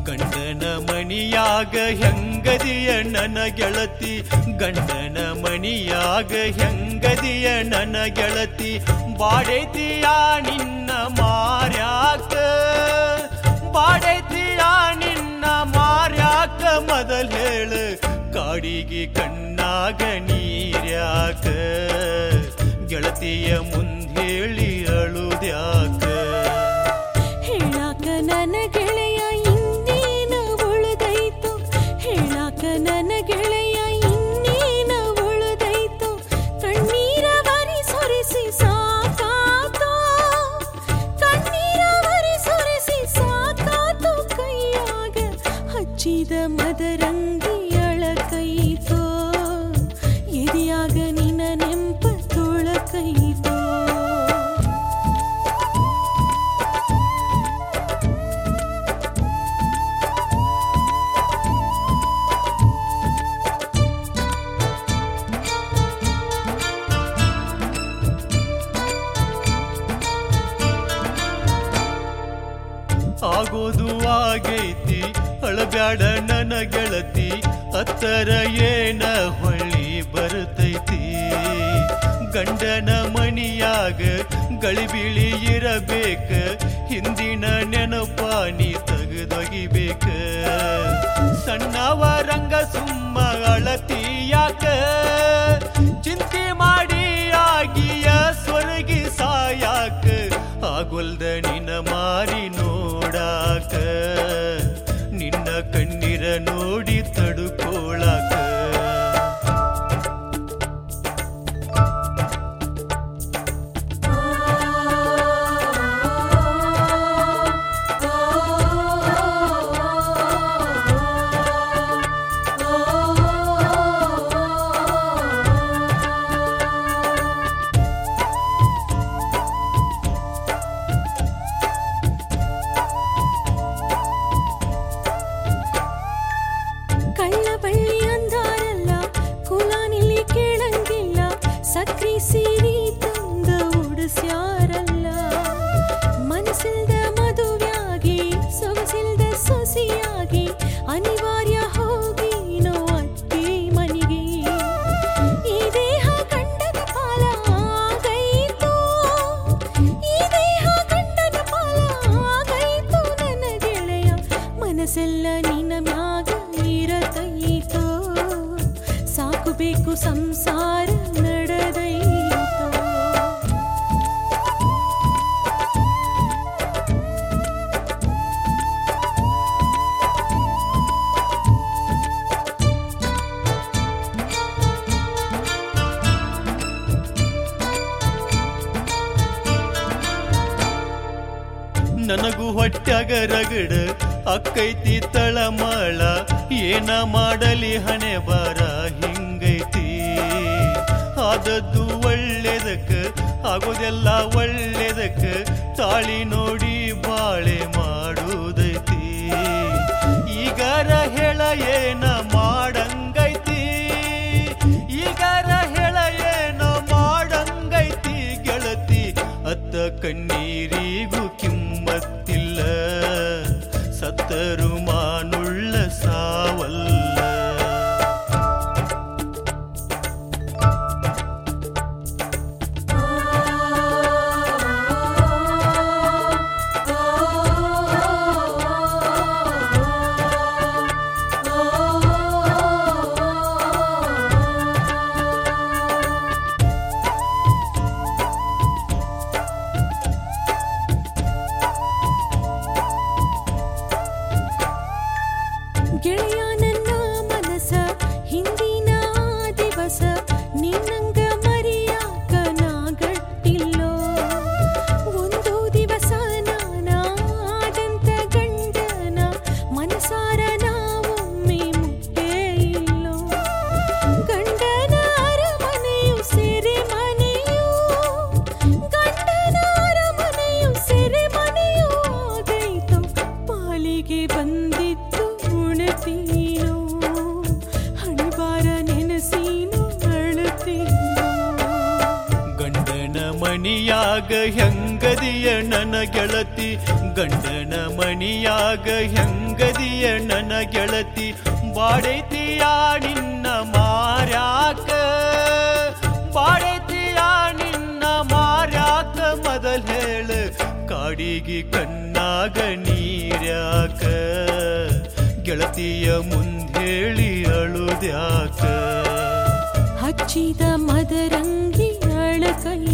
ಗಂಡನ ಮಣಿಯಾಗ ಹೆಂಗದಿಯ ನನ್ನ ಗೆಳತಿ ಗಂಡನ ಮಣಿಯಾಗ ಹೆಂಗದಿಯ ನನ್ನ ಗೆಳತಿ ಬಾಡೈತಿಯ ನಿನ್ನ ಮಾರ್ಯಾಕ ಬಾಡೈತಿಯ ನಿನ್ನ ಮಾರ್ಯಾಕ ಮೊದಲ್ ಹೇಳ ಕಾಡಿಗೆ ಕಣ್ಣಾಗ ನೀರ್ಯಾಕ ಗೆಳತಿಯ ಮುಂದೇಳಿ ಅಳುದ್ಯಾಕ ಹೇಳಾಕ ನನ್ನ ಗೆಳೆಯ ಇನ್ನೇನ ಉಳಿದೈತು ಹೇಳಾಕ ನನ್ನ ಗೆಳೆಯ ಇನ್ನೇನ ಉಳಿದೈತು ಕಣ್ಣೀರ ಬರಿ ಸೊರಿಸಿ ಸಾಕಾತು ಕಣ್ಣೀರ ಬರಿ ಸೊರಿಸಿ ಸಾಕಾತು ಕೈಯಾಗ ಹಚ್ಚಿದ ಮದರಂಗಿ ಅಳಕೈತೋ ಎದಿಯಾಗ ನಿನ್ನ ನೆಂಪ ತೊಳಕೈತೋ ಆಗೋದು ಆಗೈತಿ ಅಳಬ್ಯಾಡ ನನ್ನ ಗೆಳತಿ ಹತ್ತರ ಏನ ಹೊಳ್ಳಿ ಬರ್ತೈತಿ ಗಂಡನ ಮಣಿಯಾಗ ಗಳಿಬಿಳಿ ಇರಬೇಕ ಹಿಂದಿನ ನೆನಪಾನಿ ತೆಗೆದೊಗಿಬೇಕ ಸಣ್ಣವ ರಂಗ ಸುಮ್ಮ ಅಳತಿಯಾಕ ಚಿಂತೆ ಮಾಡಿ ಆಗಿಯ ಸ್ವರ್ಗಿ ಸಾಯಾಕ ಆಗೊಲ್ದ ನಿನ್ನ ಮಾರಿ ನೋಡಾಕ ನಿನ್ನ ಕಣ್ಣೀರ ನೋಡಿ ತಡುಕೋಳಾಕ ಕಳ್ಳ ಬಳ್ಳಿ ಅಂದಾರಲ್ಲ ಕುಲಾನಿಲಿ ಕೇಳಂಗಿಲ್ಲ ಸಕ್ರಿ ಸೀರಿ ತಂದ ಉಡಿಸ್ಯಾರಲ್ಲ ಮನಸ್ಸಿಲ್ದ ಮದುವೆಯಾಗಿ ಸೊಗಸಿಲ್ದ ಸೊಸಿಯಾಗಿ ಅನಿವಾರ್ಯ ಹೋಗಿ ನೋ ಅತ್ತಿ ಮನಿಗೆ ಈ ದೇಹ ಗಂಡನ ಪಾಲ ಆಗೈತು ಈ ದೇಹ ಗಂಡನ ಪಾಲ ಆಗೈತು ನನ್ನ ಗೆಳೆಯ ಮನಸ್ಸೆಲ್ಲ ನಿನ್ನ ಮ್ಯಾಗ ಇರತೈತೋ ಸಾಕು ಬೇಕು ಸಂಸಾರ ನಡೆದೈತೋ ನನಗೂ ಹೊಟ್ಯಾಗ ರಗಡ ಅಕ್ಕೈತಿ ತಳಮಳ ಏನ ಮಾಡಲಿ ಹಣೆ ಬಾರ ಹಿಂಗೈತಿ ಆದದ್ದು ಒಳ್ಳೆದಕ್ಕ ಆಗೋದೆಲ್ಲ ಒಳ್ಳೆದಕ್ಕ ತಾಳಿ ನೋಡಿ ಬಾಳೆ ಮಾಡುದೈತಿ ಈಗಾರ ಹೇಳ ಏನ ಮಾಡಂಗೈತಿ ಈಗಾರ ಹೇಳ ಏನ ಮಾಡಂಗೈತಿ ಗೆಳತಿ ಅತ್ತ ಕಣ್ಣೀರಿಗೂ ಕಿಮ್ಮತ್ತಿಲ್ಲ ಸತ್ತರು ಮಾನುಳ್ಳ ಸಾವಲ್ಲ ಗೆಳೆಯ ನನ್ನ ಮನಸ ಹಿಂದಿನ ದಿವಸ ನಿನ್ನಂಗ ಮರಿಯಾಕ ನಾ ಗಟ್ಟಿಲ್ಲೋ ಒಂದು ದಿವಸ ನಾನಾದಂತ ಗಂಡನ ಮನಸಾರ ನಾವೊಮ್ಮೆ ಮುಟ್ಟೇ ಇಲ್ಲೋ ಗಂಡನ ಅರಮನೆಯು ಸೆರೆ ಮನೆಯು ಗಂಡನ ಅರಮನೆಯು ಸೆರೆ ಮನೆಯು ಆಗೈತು ಪಾಲಿಗೆ ಬಂದಿತ್ತು ಉಣತೀನೋ ಹಣಬಾರ ನೆನಸೀನು ಅಳತೀನೋ ಗಂಡನ ಮಣಿಯಾಗ ಹೆಂಗ ಹೆಂಗದಿಯ ನನ್ನ ಗೆಳತಿ ಗಂಡನ ಮಣಿಯಾಗ ಹೆಂಗದಿಯ ನನ್ನ ಗೆಳತಿ ಬಾಡೈತಿಯ ನಿನ್ನ ಮಾರ್ಯಾಕ ಬಾಡೈತಿಯ ನಿನ್ನ ಮಾರ್ಯಾಕ ಮೊದಲ್ ಹೇಳ ಕಾಡಿಗೆ ಕಣ್ಣಾಗ ನೀರ್ಯಾಕ ಗೆಳತಿಯ ಮುಂದೇಳಿ ಅಳುದ್ಯಾಕ ಹಚ್ಚಿದ ಮದರಂಗಿ ಅಳಕೈ